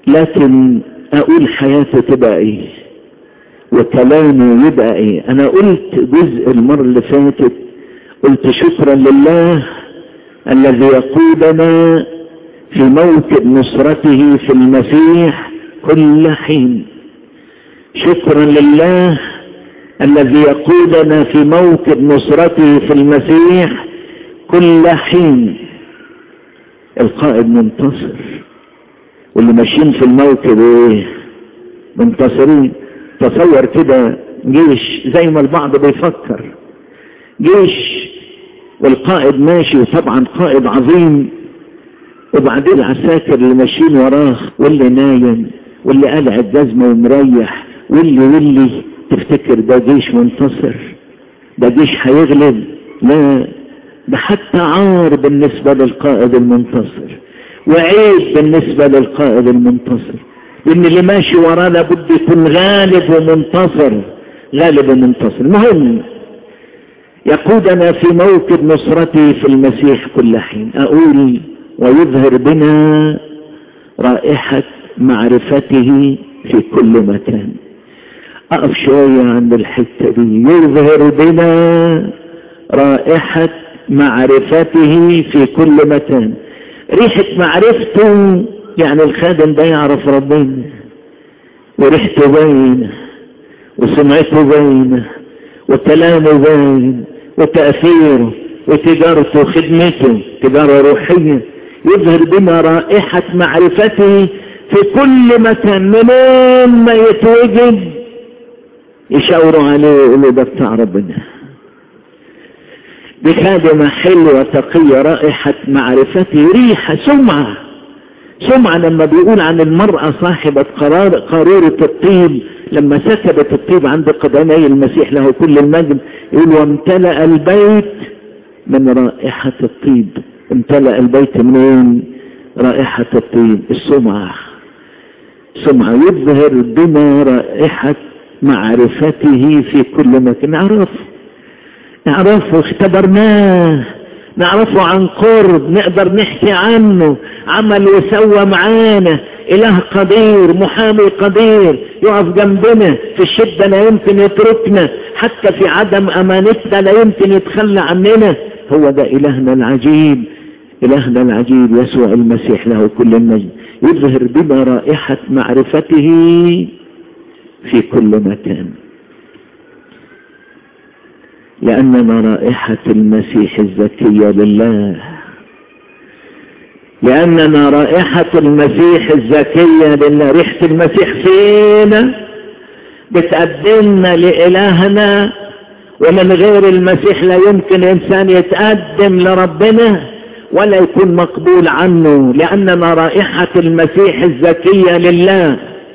لكن اقول حياته تبقى ايه وكلامه يبقى ايه انا قلت جزء المرة اللي فاتت قلت شكرا لله الذي يقودنا في موكب نصرته في المسيح كل حين شكرا لله الذي يقودنا في موكب نصرته في المسيح كل حين القائد منتصر واللي ماشيين في الموكب ايه منتصرين تصور كده جيش زي ما البعض بيفكر جيش والقائد ماشي وطبعا قائد عظيم وبعدين العساكر اللي ماشيين وراه واللي نايم واللي قلع الجزمة ومريح واللي واللي تفتكر ده جيش منتصر ده جيش هيغلب لا ده حتى عار بالنسبة للقائد المنتصر وعيب بالنسبة للقائد المنتصر لان اللي ماشي وراه لابد يكون غالب ومنتصر غالب ومنتصر المهم يقودنا في موكب نصرته في المسيح كل حين اقول ويظهر بنا رائحة معرفته في كل مكان اقف شوية عند الحتة دي يظهر بنا رائحة معرفته في كل مكان ريحة معرفته يعني الخادم ده يعرف ربنا وريحته باينة وسمعته باينة وكلامه باين وتأثيره وتجارته وخدمته تجارة روحية يظهر بنا رائحة معرفته في كل مكان منين ما يتوجد يشاوروا عليه ويقولوا ده بتاع ربنا بخادمة حلوة تقية رائحة معرفته ريحة سمعة سمعة لما بيقول عن المرأة صاحبة قرار قارورة الطيب لما سكبت الطيب عند قدمي المسيح له كل المجد يقول وامتلأ البيت من رائحة الطيب امتلأ البيت منين رائحة الطيب السمعة سمعة يظهر بنا رائحة معرفته في كل مكان نعرف نعرفه اختبرناه نعرفه عن قرب نقدر نحكي عنه عمل وسوى معانا اله قدير محامي قدير يقف جنبنا في الشدة لا يمكن يتركنا حتى في عدم امانتنا لا يمكن يتخلى عننا هو ده الهنا العجيب الهنا العجيب يسوع المسيح له كل المجد يظهر بنا رائحة معرفته في كل مكان لأننا رائحة المسيح الزكية لله لأننا رائحة المسيح الزكية لله ريحة المسيح فينا بتقدمنا لإلهنا ومن غير المسيح لا يمكن إنسان يتقدم لربنا ولا يكون مقبول عنه لأننا رائحة المسيح الزكية لله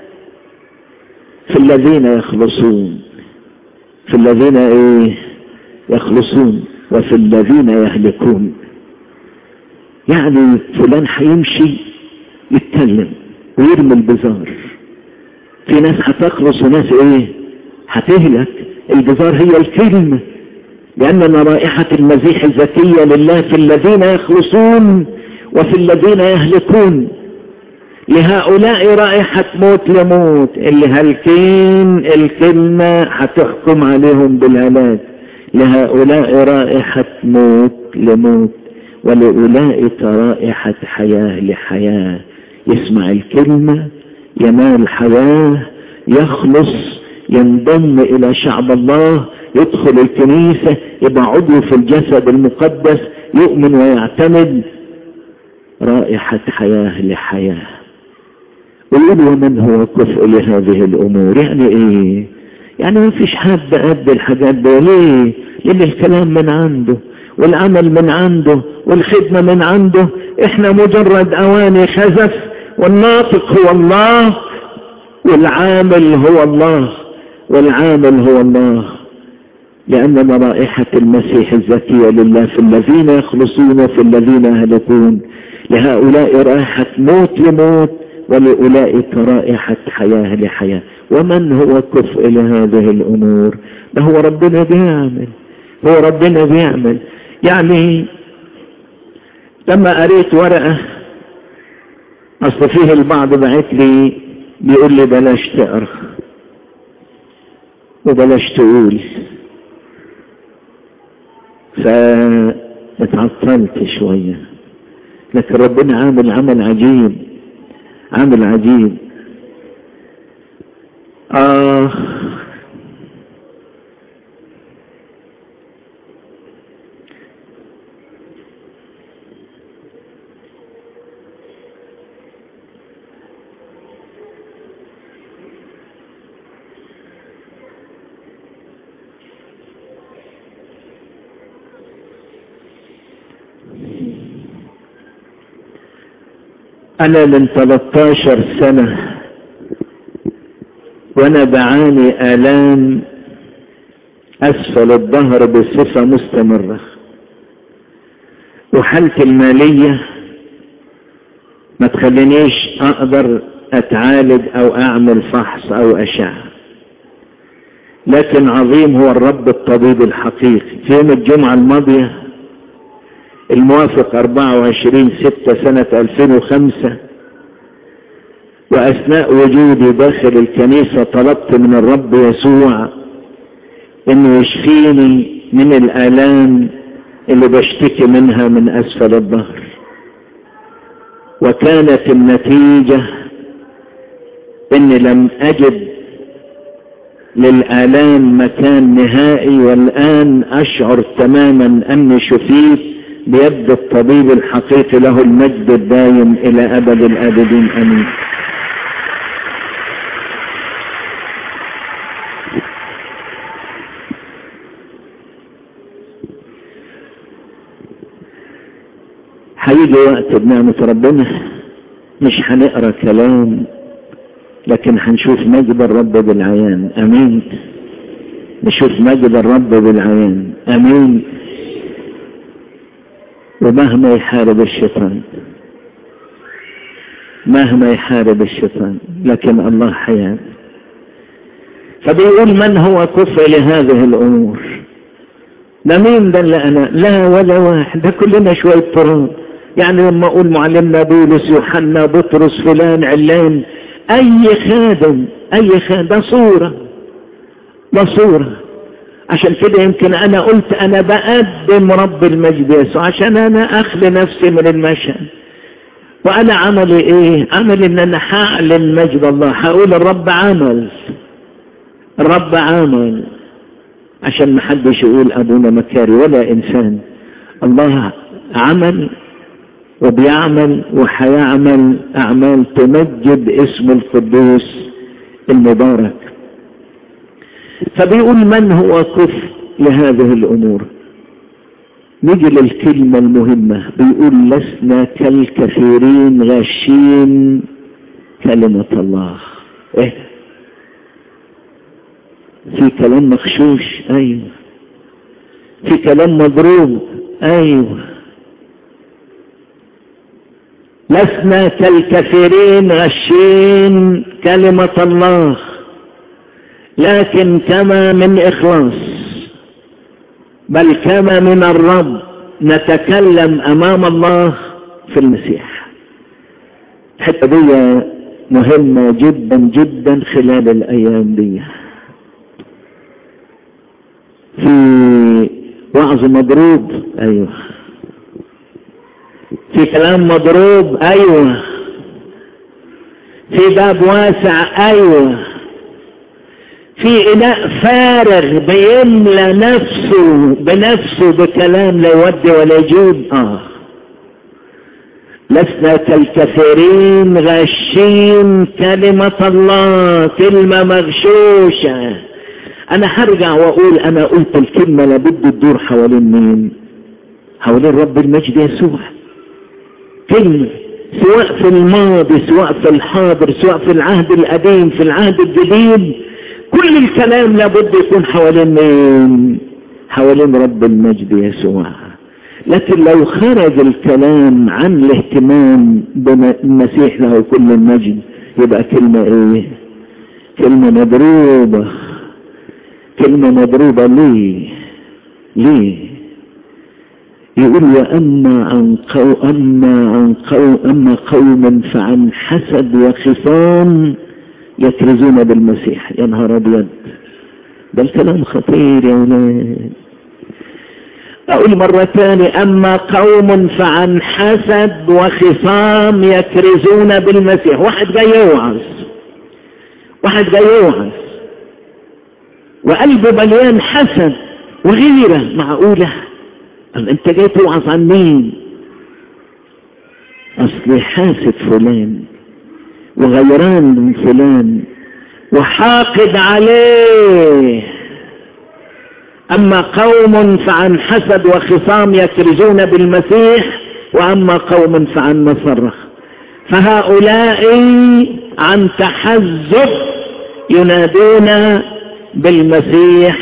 في الذين يخلصون في الذين ايه يخلصون وفي الذين يهلكون يعني فلان هيمشي يتكلم ويرمي البزار في ناس هتخلص وناس ايه هتهلك البزار هي الكلمة لأننا رائحة المسيح الزكية لله في الذين يخلصون وفي الذين يهلكون لهؤلاء رائحة موت لموت اللي هالكين الكلمة هتحكم عليهم بالهلاك لهؤلاء رائحة موت لموت ولأولئك رائحة حياة لحياة يسمع الكلمة ينال حياة يخلص ينضم إلى شعب الله يدخل الكنيسة يبقى عضو في الجسد المقدس يؤمن ويعتمد رائحة حياة لحياة ويقول ومن هو كفء لهذه الأمور يعني إيه يعني ما فيش حد قد الحاجات دي ليه لأن الكلام من عنده والعمل من عنده والخدمة من عنده احنا مجرد اواني خزف والناطق هو الله والعامل هو الله والعامل هو الله لأننا رائحة المسيح الزكية لله في الذين يخلصون في الذين يهلكون لهؤلاء رائحة موت لموت ولأولئك رائحة حياة لحياة ومن هو كفء لهذه الأمور ده هو ربنا بيعمل هو ربنا بيعمل يعني لما قريت ورقة اصل فيه البعض بعت لي بيقول لي بلاش تقرا وبلاش تقول فاتعطلت شوية لكن ربنا عامل عمل عجيب عمل عجيب آه أنا من 13 سنة وأنا بعاني آلام أسفل الظهر بصفة مستمرة وحالتي المالية ما تخلينيش أقدر أتعالج أو أعمل فحص أو أشعة لكن عظيم هو الرب الطبيب الحقيقي في يوم الجمعة الماضية الموافق 24 6 سنة 2005 وأثناء وجودي داخل الكنيسة طلبت من الرب يسوع إنه يشفيني من الآلام اللي بشتكي منها من أسفل الظهر وكانت النتيجة إني لم أجد للآلام مكان نهائي والآن أشعر تماما أني شفيت بيد الطبيب الحقيقي له المجد الدايم إلى أبد الآبدين أمين هيجي وقت بنعمة ربنا مش هنقرا كلام لكن هنشوف مجد الرب بالعيان امين نشوف مجد الرب بالعيان امين ومهما يحارب الشيطان مهما يحارب الشيطان لكن الله حياة فبيقول من هو كفء لهذه الامور ده مين ده اللي انا لا ولا واحد ده كلنا شوية تراب يعني لما اقول معلمنا بولس يوحنا بطرس فلان علان اي خادم اي خادم ده صورة ده صورة عشان كده يمكن انا قلت انا بقدم رب المجد يسوع عشان انا اخلي نفسي من المشهد وانا عملي ايه عملي ان انا هعلن مجد الله هقول الرب عمل الرب عمل عشان ما حدش يقول ابونا مكاري ولا انسان الله عمل وبيعمل وحيعمل اعمال تمجد اسم القدوس المبارك فبيقول من هو كفء لهذه الامور نيجي للكلمة المهمة بيقول لسنا كالكثيرين غاشين كلمة الله ايه في كلام مخشوش ايوه في كلام مضروب ايوه لسنا كالكثيرين غشين كلمة الله لكن كما من إخلاص بل كما من الرب نتكلم أمام الله في المسيح الحتة دي مهمة جدا جدا خلال الأيام دي في وعظ مضروب أيوه في كلام مضروب ايوه في باب واسع ايوه في اناء فارغ بيملى نفسه بنفسه بكلام لا يودي ولا يجيب اه لسنا كالكثيرين غاشين كلمة الله كلمة مغشوشة انا هرجع واقول انا قلت الكلمة لابد تدور حوالين مين حوالين رب المجد يسوع كلمة سواء في الماضي سواء في الحاضر سواء في العهد القديم في العهد الجديد كل الكلام لابد يكون حوالين مين حوالين رب المجد يسوع لكن لو خرج الكلام عن الاهتمام بالمسيح له كل المجد يبقى كلمة ايه كلمة مضروبة كلمة مضروبة ليه ليه يقول وأما عن قو أما عن قو أما قوم فعن حسد وخصام يكرزون بالمسيح يا نهار أبيض ده الكلام خطير يا ولاد أقول مرة تاني أما قوم فعن حسد وخصام يكرزون بالمسيح واحد جاي يوعظ واحد جاي يوعظ وقلبه مليان حسد وغيرة معقولة انت جاي توعظ عن مين اصل حاسد فلان وغيران من فلان وحاقد عليه اما قوم فعن حسد وخصام يكرزون بالمسيح واما قوم فعن مسره فهؤلاء عن تحزب ينادون بالمسيح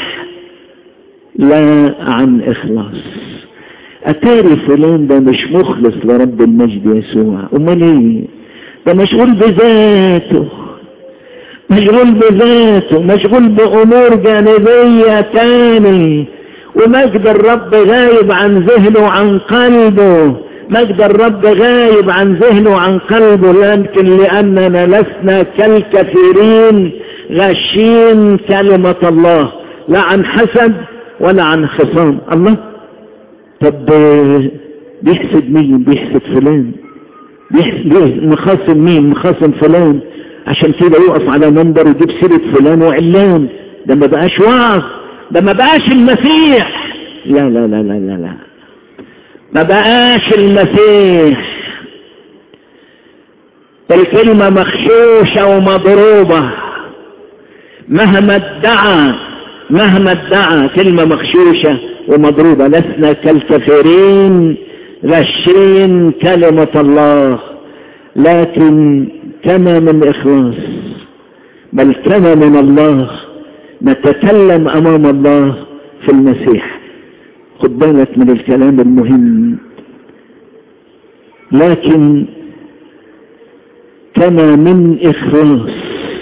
لا عن اخلاص اتاري فلان ده مش مخلص لرب المجد يسوع امال ايه ده مشغول بذاته مشغول بذاته مشغول بامور جانبية تاني ومجد الرب غايب عن ذهنه وعن قلبه مجد الرب غايب عن ذهنه وعن قلبه لكن لاننا لسنا كالكثيرين غاشين كلمة الله لا عن حسد ولا عن خصام الله طب بيحسد مين بيحسد فلان بيحسد مخاصم مين مخاصم فلان عشان كده يقف على منبر ويجيب سيرة فلان وعلان ده ما بقاش وعظ ده ما بقاش المسيح لا لا لا لا لا لا ما بقاش المسيح الكلمة مخشوشة ومضروبة مهما ادعى مهما ادعى كلمة مخشوشة ومضروبة لسنا كالكثيرين غشين كلمة الله لكن كما من إخلاص بل كما من الله نتكلم أمام الله في المسيح خد بالك من الكلام المهم لكن كما من إخلاص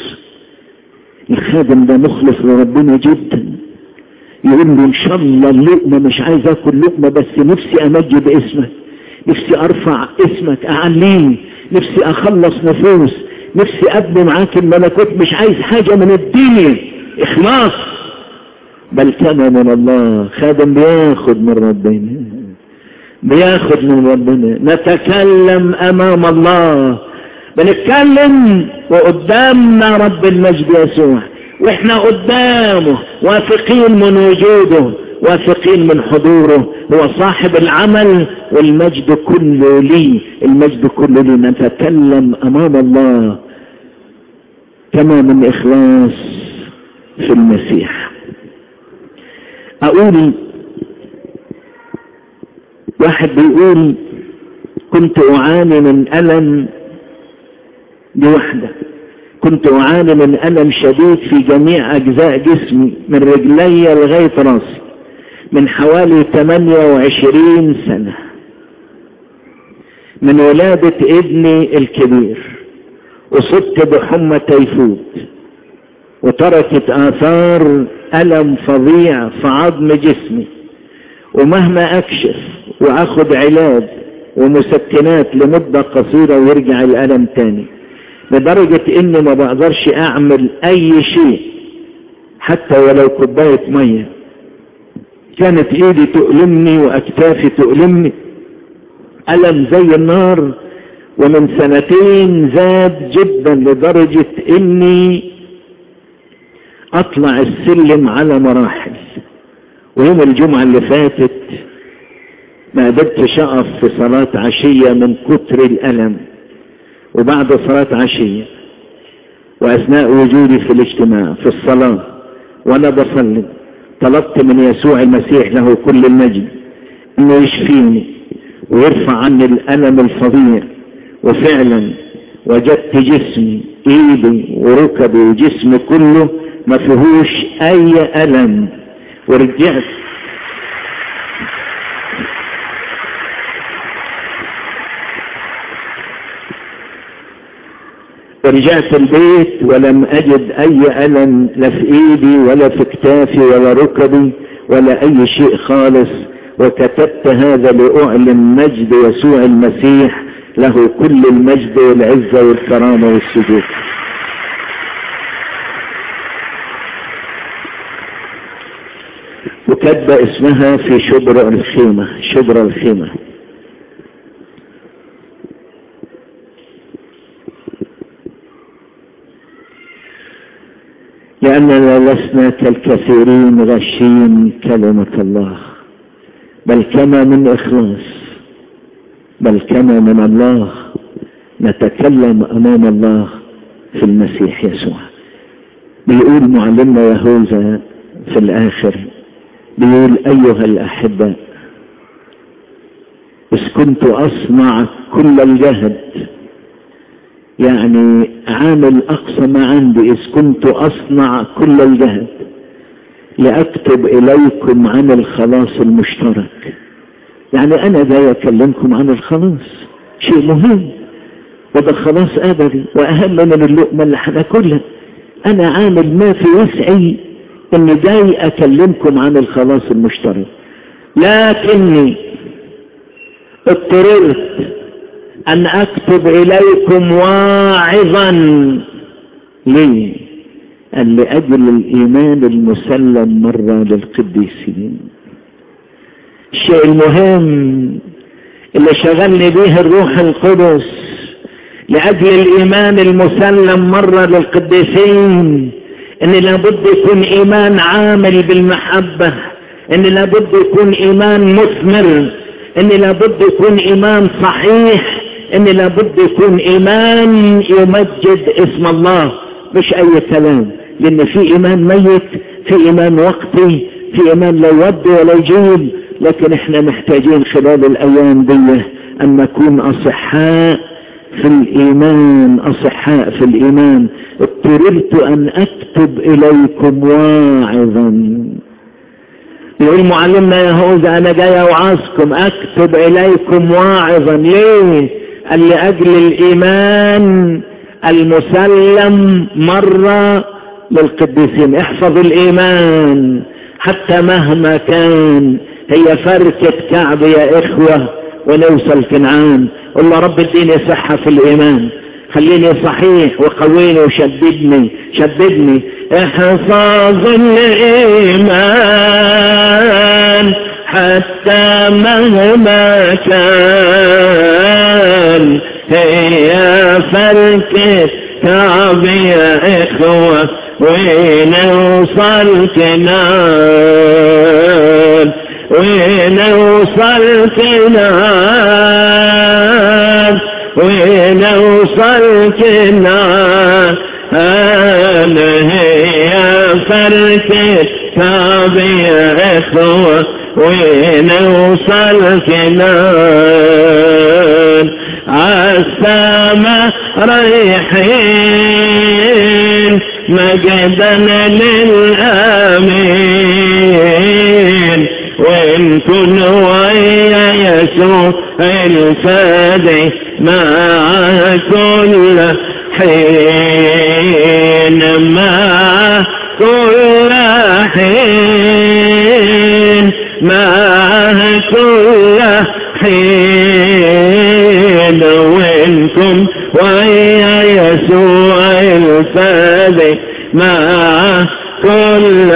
الخادم ده مخلص لربنا جدا يقول له ان شاء الله اللقمة مش عايز اكل لقمة بس نفسي امجد اسمك نفسي ارفع اسمك اعليه نفسي اخلص نفوس نفسي ابني معاك الملكوت مش عايز حاجة من الدنيا اخلاص بل كان من الله خادم بياخد من ربنا بياخد من ربنا نتكلم امام الله بنتكلم وقدامنا رب المجد يسوع واحنا قدامه واثقين من وجوده واثقين من حضوره هو صاحب العمل والمجد كله لي المجد كله لي نتكلم امام الله كما من اخلاص في المسيح اقول واحد بيقول كنت اعاني من الم دي واحدة كنت أعاني من ألم شديد في جميع أجزاء جسمي من رجلي لغاية راسي من حوالي 28 سنة من ولادة ابني الكبير أصبت بحمى تيفود وتركت آثار ألم فظيع في عظم جسمي ومهما أكشف وأخذ علاج ومسكنات لمدة قصيرة ويرجع الألم تاني لدرجة اني ما بقدرش اعمل اي شيء حتى ولو كوباية مية كانت ايدي تؤلمني واكتافي تؤلمني الم زي النار ومن سنتين زاد جدا لدرجة اني اطلع السلم على مراحل ويوم الجمعة اللي فاتت ما قدرتش اقف في صلاة عشية من كتر الالم وبعد صلاة عشية وأثناء وجودي في الاجتماع في الصلاة وأنا بصلي طلبت من يسوع المسيح له كل المجد أنه يشفيني ويرفع عني الألم الفظيع وفعلا وجدت جسمي ايدي وركبي وجسمي كله ما فيهوش اي الم ورجعت ورجعت البيت ولم اجد اي الم لا في ايدي ولا في كتافي ولا ركبي ولا اي شيء خالص وكتبت هذا لأعلن مجد يسوع المسيح له كل المجد والعزة والكرامة والسجود وكتب اسمها في شبر الخيمة شبر الخيمة لأننا لسنا كالكثيرين غشين كلمة الله بل كما من إخلاص بل كما من الله نتكلم أمام الله في المسيح يسوع بيقول معلمنا يهوذا في الآخر بيقول أيها الأحباء إذ كنت أصنع كل الجهد يعني عامل أقصى ما عندي إذ كنت أصنع كل الجهد لأكتب إليكم عن الخلاص المشترك يعني أنا جاي أكلمكم عن الخلاص شيء مهم وده خلاص أبدي وأهم من اللقمة اللي هناكلها أنا عامل ما في وسعي إني جاي أكلمكم عن الخلاص المشترك لكني اضطررت أن أكتب إليكم واعظا ليه؟ قال لأجل الإيمان المسلم مرة للقديسين الشيء المهم اللي شغلني به الروح القدس لأجل الإيمان المسلم مرة للقديسين إن لابد يكون إيمان عامل بالمحبة إن لابد يكون إيمان مثمر إن لابد يكون إيمان صحيح إن لابد يكون إيمان يمجد اسم الله مش أي كلام لأن في إيمان ميت في إيمان وقتي في إيمان لا يودي ولا يجيب لكن احنا محتاجين خلال الأيام دي أن نكون أصحاء في الإيمان أصحاء في الإيمان اضطررت أن أكتب إليكم واعظا يقول معلمنا يهوذا أنا جاي أوعظكم أكتب إليكم واعظا ليه؟ قال لأجل الإيمان المسلم مرة للقديسين احفظ الإيمان حتى مهما كان هي فركة كعب يا إخوة ونوصل كنعان قل له رب اديني صحة في الإيمان خليني صحيح وقويني وشددني شددني احفظ الإيمان حتى مهما كان هي فركة كعب يا إخوة ونوصل كنان ونوصل كنان ونوصل كنان أنا هي فركة كعب يا إخوة ونوصل كنان عالسما رايحين مجدا للآمين وإن كن ويا يسوع الفادي مع كل حين مع كل حين مع كل حين وإنكم ويا يسوع الفادي مع كل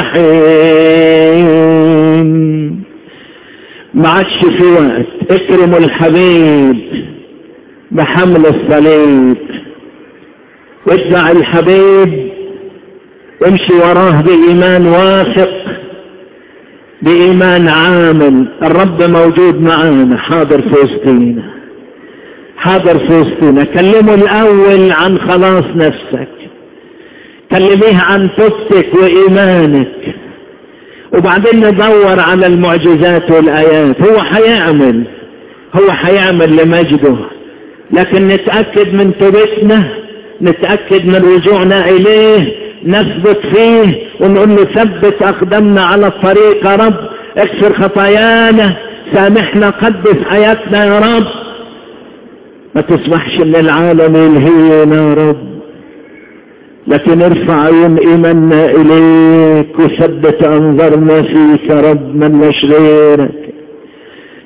حين ما عادش في وقت اكرموا الحبيب بحمل الصليب واتبع الحبيب وامشي وراه بإيمان واثق بإيمان عامل الرب موجود معانا حاضر في وسطينا حاضر في وسطينا كلمه الأول عن خلاص نفسك كلميه عن توبتك وإيمانك وبعدين ندور على المعجزات والآيات هو حيعمل هو حيعمل لمجده لكن نتأكد من توبتنا نتأكد من رجوعنا إليه نثبت فيه ونقول له ثبت أقدامنا على الطريق يا رب اكسر خطايانا سامحنا قدس حياتنا يا رب ما تسمحش ان العالم يلهينا يا رب لكن ارفع عيون ايماننا اليك وثبت انظرنا فيك يا رب من غيرك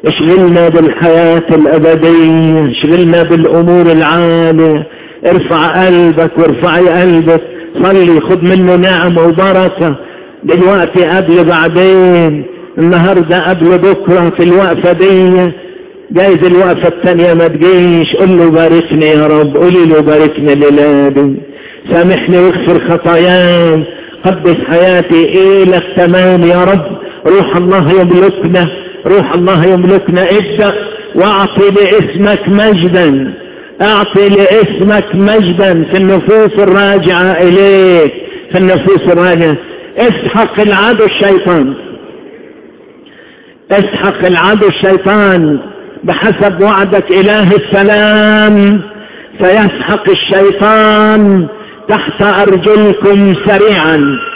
اشغلنا بالحياة الأبدية اشغلنا بالأمور العالية ارفع قلبك وارفعي قلبك صلي خد منه نعم وبركة دلوقتي قبل بعدين النهاردة قبل بكرة في الوقفة دي جايز الوقفة التانية ما تجيش قل له باركني يا رب قولي له باركني ليلادي سامحني واغفر خطاياي قدس حياتي ايه لك تمام يا رب روح الله يملكنا روح الله يملكنا ابدأ واعطي لاسمك مجدا اعطي لاسمك مجدا في النفوس الراجعة اليك في النفوس الراجعة اسحق العدو الشيطان اسحق العدو الشيطان بحسب وعدك اله السلام سيسحق الشيطان تحت ارجلكم سريعا